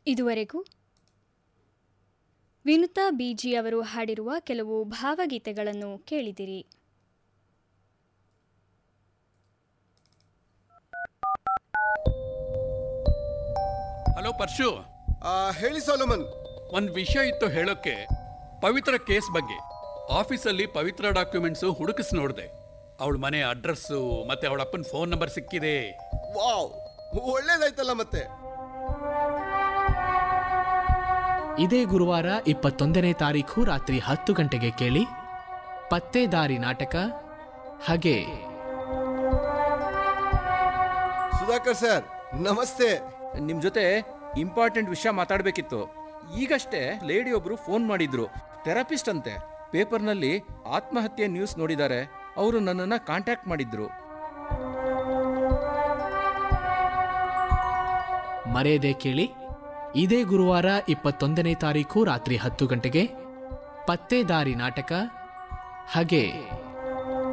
ಇದುವರೆಗೂ ವಿನುತಾ ಬಿಜಿ ಅವರು ಹಾಡಿರುವ ಕೆಲವು ಭಾವಗೀತೆಗಳನ್ನು ಕೇಳಿದಿರಿ ಹಲೋ ಪರ್ಶು ಆ, ಹೇಳಿ ಸಾಲಮನ್ ಒಂದು ವಿಷಯ ಇತ್ತು ಹೇಳೋಕ್ಕೆ ಪವಿತ್ರ ಕೇಸ್ ಬಗ್ಗೆ ಆಫೀಸಲ್ಲಿ ಪವಿತ್ರ ಡಾಕ್ಯುಮೆಂಟ್ಸು ಹುಡುಕಿಸಿ ನೋಡಿದೆ ಅವಳ ಮನೆ ಅಡ್ರೆಸ್ಸು ಮತ್ತೆ ಅವಳ ಅಪ್ಪನ ಫೋನ್ ನಂಬರ್ ಸಿಕ್ಕಿದೆ ವಾವ್ ಒಳ್ಳೇದಾಯ್ತಲ್ಲ ಮತ್ತೆ ಇದೇ ಗುರುವಾರ ಇಪ್ಪತ್ತೊಂದನೇ ತಾರೀಖು ರಾತ್ರಿ ಹತ್ತು ಗಂಟೆಗೆ ಕೇಳಿ ಪತ್ತೇದಾರಿ ನಾಟಕ ಹಾಗೆ ಸುಧಾಕರ್ ಸರ್ ನಮಸ್ತೆ ನಿಮ್ ಜೊತೆ ಇಂಪಾರ್ಟೆಂಟ್ ವಿಷಯ ಮಾತಾಡ್ಬೇಕಿತ್ತು ಈಗಷ್ಟೇ ಲೇಡಿ ಒಬ್ರು ಫೋನ್ ಮಾಡಿದ್ರು ಥೆರಪಿಸ್ಟ್ ಅಂತೆ ಪೇಪರ್ನಲ್ಲಿ ಆತ್ಮಹತ್ಯೆ ನ್ಯೂಸ್ ನೋಡಿದ್ದಾರೆ ಅವರು ನನ್ನನ್ನ ಕಾಂಟ್ಯಾಕ್ಟ್ ಮಾಡಿದ್ರು ಮರೆಯದೆ ಕೇಳಿ ಇದೇ ಗುರುವಾರ ಇಪ್ಪತ್ತೊಂದನೇ ತಾರೀಖು ರಾತ್ರಿ ಹತ್ತು ಗಂಟೆಗೆ ಪತ್ತೇದಾರಿ ನಾಟಕ ಹಾಗೆ